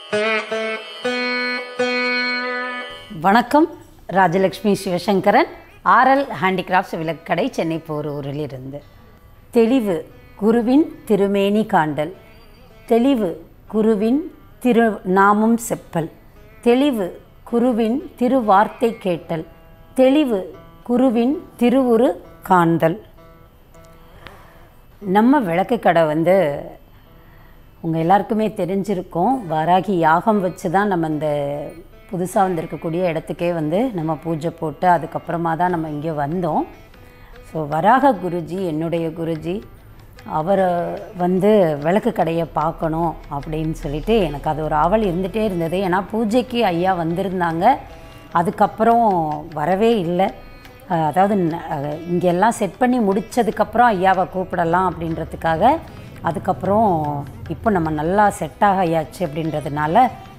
வணக்கம் Rajalakshmi Sivasankaran R L handicrafts விளக்கடை சென்னை போரூரிலிருந்து தெளிவு குருவின் திருமேனி காண்டல் தெளிவு குருவின் திரு நாமம் செப்பல் தெளிவு குருவின் திருவார்த்தை கேட்டல் தெளிவு குருவின் திருவுரு காண்தல் நம்ம விளக்கு கடை வந்து உங்கள் எல்லாருக்குமே தெரிஞ்சிருக்கும் வாராகி யாகம் வச்சு தான் நம்ம இந்த புதுசாக வந்திருக்கக்கூடிய இடத்துக்கே வந்து நம்ம பூஜை போட்டு அதுக்கப்புறமா தான் நம்ம இங்கே வந்தோம் ஸோ வராக குருஜி என்னுடைய குருஜி அவரை வந்து விளக்கு கடையை பார்க்கணும் அப்படின்னு சொல்லிட்டு எனக்கு அது ஒரு ஆவல் இருந்துகிட்டே இருந்தது ஏன்னா பூஜைக்கு ஐயா வந்திருந்தாங்க அதுக்கப்புறம் வரவே இல்லை அஹ் அதாவது ந- அஹ் இங்கெல்லாம் செட் பண்ணி முடித்ததுக்கப்புறம் ஐயாவை கூப்பிடலாம் அப்படின்றதுக்காக அதுக்கப்புறம் இப்போ நம்ம நல்லா செட் ஆகியாச்சு அப்படின்றதுனால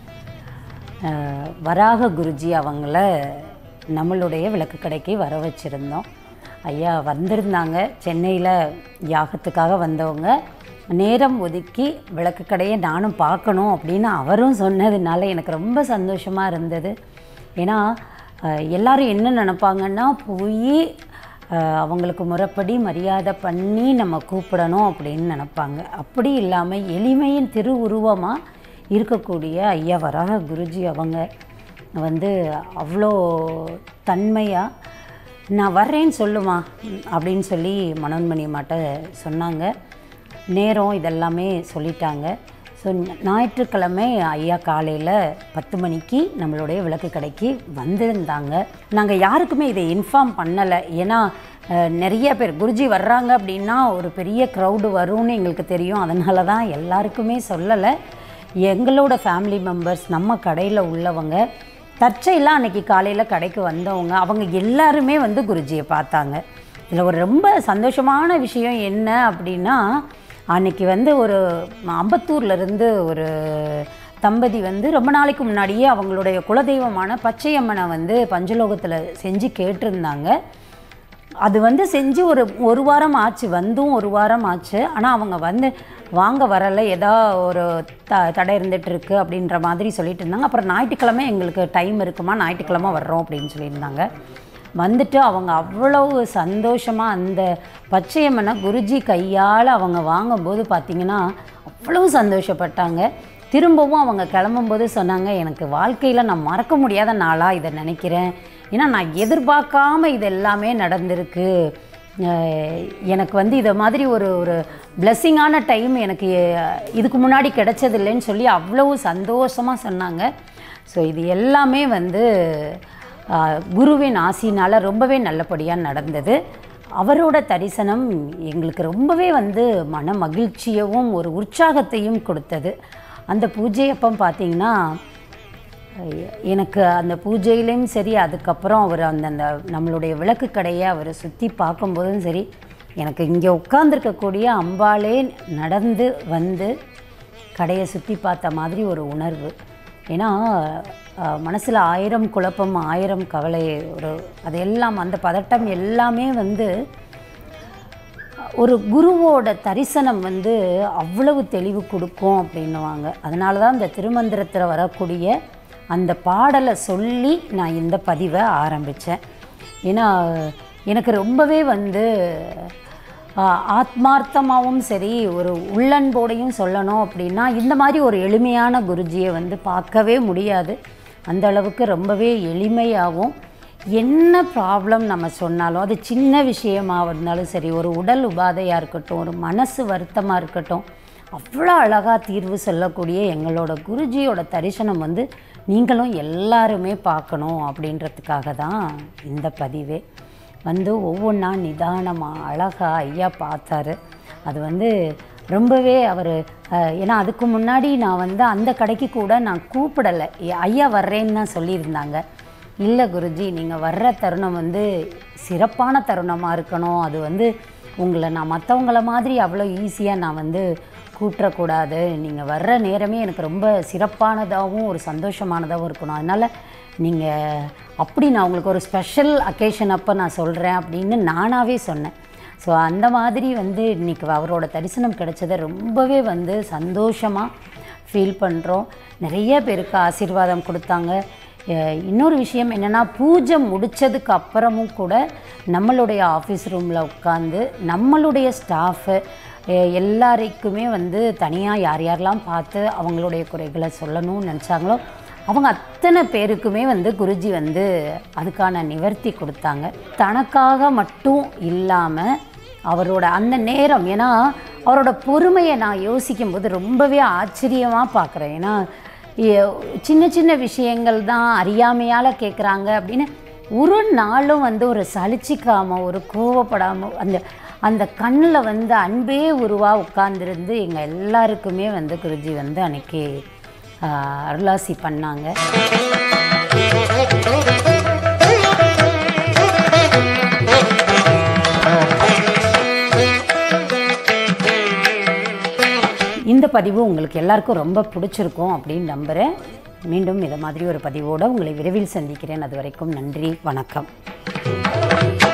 அஹ், வராக குருஜி அவங்கள நம்மளுடைய விளக்கு கடைக்கு வர வச்சுருந்தோம் ஐயா வந்திருந்தாங்க சென்னையில் யாகத்துக்காக வந்தவங்க நேரம் ஒதுக்கி விளக்கு கடையை நானும் பார்க்கணும் அப்படின்னு அவரும் சொன்னதுனால எனக்கு ரொம்ப சந்தோஷமாக இருந்தது ஏன்னா அஹ், எல்லாரும் என்ன நினப்பாங்கன்னா போய் அஹ், அவங்களுக்கு முறைப்படி மரியாதை பண்ணி நம்ம கூப்பிடணும் அப்படின்னு நினப்பாங்க அப்படி இல்லாமல் எளிமையின் திருவுருவமாக இருக்கக்கூடிய ஐயா வராக குருஜி அவங்க வந்து அவ்வளோ தன்மையாக நான் வர்றேன்னு சொல்லுமா ம், அப்படின்னு சொல்லி மனோன்மணி அம்மாட்ட சொன்னாங்க நேரம் இதெல்லாமே சொல்லிட்டாங்க ஸோ ஞாயிற்றுக்கிழமை ஐயா காலையில் பத்து மணிக்கு நம்மளுடைய விளக்கு கடைக்கு வந்திருந்தாங்க நாங்கள் யாருக்குமே இதை இன்ஃபார்ம் பண்ணலை ஏன்னா அஹ், நிறைய பேர் குருஜி வர்றாங்க அப்படின்னா ஒரு பெரிய க்ரௌடு வரும்னு எங்களுக்கு தெரியும் அதனால தான் எல்லாருக்குமே சொல்லலை எங்களோட ஃபேமிலி மெம்பர்ஸ் நம்ம கடையில் உள்ளவங்க தற்செயலாக அன்னைக்கு காலையில் கடைக்கு வந்தவங்க அவங்க எல்லாருமே வந்து குருஜியை பார்த்தாங்க இதில் ஒரு ரொம்ப சந்தோஷமான விஷயம் என்ன அப்படின்னா அன்னைக்கு வந்து ஒரு அம்பத்தூர்லேருந்து ஒரு தம்பதி வந்து ரொம்ப நாளைக்கு முன்னாடியே அவங்களுடைய குலதெய்வமான பச்சையம்மனை வந்து பஞ்சலோகத்தில் செஞ்சு கேட்டிருந்தாங்க அது வந்து செஞ்சு ஒரு ஒரு வாரம் ஆச்சு வந்தும் ஒரு வாரம் ஆச்சு ஆனால் அவங்க வந்து வாங்க வரலை ஏதோ ஒரு த தடை இருந்துட்டு இருக்கு அப்படின்ற மாதிரி சொல்லிட்டு இருந்தாங்க அப்புறம் ஞாயிற்றுக்கிழமை எங்களுக்கு டைம் இருக்குமா ஞாயிற்றுக்கிழமை வர்றோம் அப்படின்னு சொல்லியிருந்தாங்க வந்துட்டு அவங்க அவ்வளவு சந்தோஷமாக அந்த பச்சையம்மனை குருஜி கையால் அவங்க வாங்கும்போது பார்த்திங்கன்னா அவ்வளவு சந்தோஷப்பட்டாங்க திரும்பவும் அவங்க கிளம்பும்போது சொன்னாங்க எனக்கு வாழ்க்கையில் நான் மறக்க முடியாத நாளாக இதை நினைக்கிறேன் ஏன்னா நான் எதிர்பார்க்காம இது எல்லாமே நடந்திருக்கு அஹ் எனக்கு வந்து இதை மாதிரி ஒரு ஒரு பிளெஸ்ஸிங்கான டைம் எனக்கு அஹ், இதுக்கு முன்னாடி கிடைச்சதில்லைன்னு சொல்லி அவ்வளவு சந்தோஷமாக சொன்னாங்க ஸோ இது எல்லாமே வந்து அஹ், குருவின் ஆசினால் ரொம்பவே நல்லபடியாக நடந்தது அவரோட தரிசனம் எங்களுக்கு ரொம்பவே வந்து மன மகிழ்ச்சியவும் ஒரு உற்சாகத்தையும் கொடுத்தது அந்த பூஜை அப்போ பார்த்தீங்கன்னா எனக்கு அந்த பூஜையிலையும் சரி அதுக்கப்புறம் அவர் அந்த அந்த நம்மளுடைய விளக்கு கடையை அவர் சுற்றி பார்க்கும்போதும் சரி எனக்கு இங்கே உட்கார்ந்திருக்கக்கூடிய அம்பாளே நடந்து வந்து கடையை சுற்றி பார்த்த மாதிரி ஒரு உணர்வு ஏன்னா மனசில் ஆயிரம் குழப்பம் ஆயிரம் கவலை ஒரு அதெல்லாம் அந்த பதட்டம் எல்லாமே வந்து ஒரு குருவோட தரிசனம் வந்து அவ்வளவு தெளிவு கொடுக்கும் அப்படின்னுவாங்க அதனால தான் இந்த திருமந்திரத்தில் வரக்கூடிய அந்த பாடலை சொல்லி நான் இந்த பதிவை ஆரம்பித்தேன் ஏன்னா எனக்கு ரொம்பவே வந்து ஆஹ், ஆத்மார்த்தமாகவும் சரி ஒரு உள்ளன்போடையும் சொல்லணும் அப்படின்னா இந்த மாதிரி ஒரு எளிமையான குருஜியை வந்து பார்க்கவே முடியாது அந்த அளவுக்கு ரொம்பவே எளிமையாகவும் என்ன ப்ராப்ளம் நம்ம சொன்னாலும் அது சின்ன விஷயமாக இருந்தாலும் சரி ஒரு உடல் உபாதையாக இருக்கட்டும் ஒரு மனசு வருத்தமாக இருக்கட்டும் அவ்வளோ அழகாக தீர்வு சொல்லக்கூடிய எங்களோட குருஜியோட தரிசனம் வந்து நீங்களும் எல்லாருமே பார்க்கணும் அப்படின்றதுக்காக தான் இந்த பதிவே வந்து ஒவ்வொன்றா நிதானமாக அழகாக ஐயா பார்த்தாரு அது வந்து ரொம்பவே அவர் ஏன்னா அதுக்கு முன்னாடி நான் வந்து அந்த கடைக்கு கூட நான் கூப்பிடலை ஐயா வர்றேன்னு தான் சொல்லியிருந்தாங்க இல்லை குருஜி நீங்கள் வர்ற தருணம் வந்து சிறப்பான தருணமாக இருக்கணும் அது வந்து உங்களை நான் மற்றவங்கள மாதிரி அவ்வளோ ஈஸியாக நான் வந்து கூட்டுறக்கூடாது நீங்கள் வர்ற நேரமே எனக்கு ரொம்ப சிறப்பானதாகவும் ஒரு சந்தோஷமானதாகவும் இருக்கணும் அதனால் நீங்கள் அப்படி நான் உங்களுக்கு ஒரு ஸ்பெஷல் அக்கேஷன் அப்போ நான் சொல்கிறேன் அப்படின்னு நானாகவே சொன்னேன் ஸோ அந்த மாதிரி வந்து இன்றைக்கி அவரோட தரிசனம் கிடைச்சதை ரொம்பவே வந்து சந்தோஷமாக ஃபீல் பண்ணுறோம் நிறைய பேருக்கு ஆசீர்வாதம் கொடுத்தாங்க அஹ் இன்னொரு விஷயம் என்னென்னா பூஜை முடித்ததுக்கு அப்புறமும் கூட நம்மளுடைய ஆஃபீஸ் ரூமில் உட்காந்து நம்மளுடைய ஸ்டாஃபு எல்லாருக்குமே வந்து தனியாக யார் யாரெல்லாம் பார்த்து அவங்களுடைய குறைகளை சொல்லணும்னு நினச்சாங்களோ அவங்க அத்தனை பேருக்குமே வந்து குருஜி வந்து அதுக்கான நிவர்த்தி கொடுத்தாங்க தனக்காக மட்டும் இல்லாமல் அவரோட அந்த நேரம் ஏன்னா அவரோட பொறுமையை நான் யோசிக்கும் போது ரொம்பவே ஆச்சரியமாக பார்க்குறேன் ஏன்னா எ- சின்ன சின்ன விஷயங்கள் தான் அறியாமையால் கேட்குறாங்க அப்படின்னு ஒரு நாளும் வந்து ஒரு சலிச்சிக்காமல் ஒரு கோவப்படாமல் அந்த அந்த கண்ணில் வந்து அன்பே உருவாக உட்கார்ந்திருந்து எங்கள் எல்லாருக்குமே வந்து குருஜி வந்து அன்னைக்கு ஆஹ், அருளாசி பண்ணாங்க இந்த பதிவு உங்களுக்கு எல்லாருக்கும் ரொம்ப பிடிச்சிருக்கும் அப்படின்னு நம்புகிறேன் மீண்டும் இதை மாதிரி ஒரு பதிவோடு உங்களை விரைவில் சந்திக்கிறேன் அது வரைக்கும் நன்றி வணக்கம்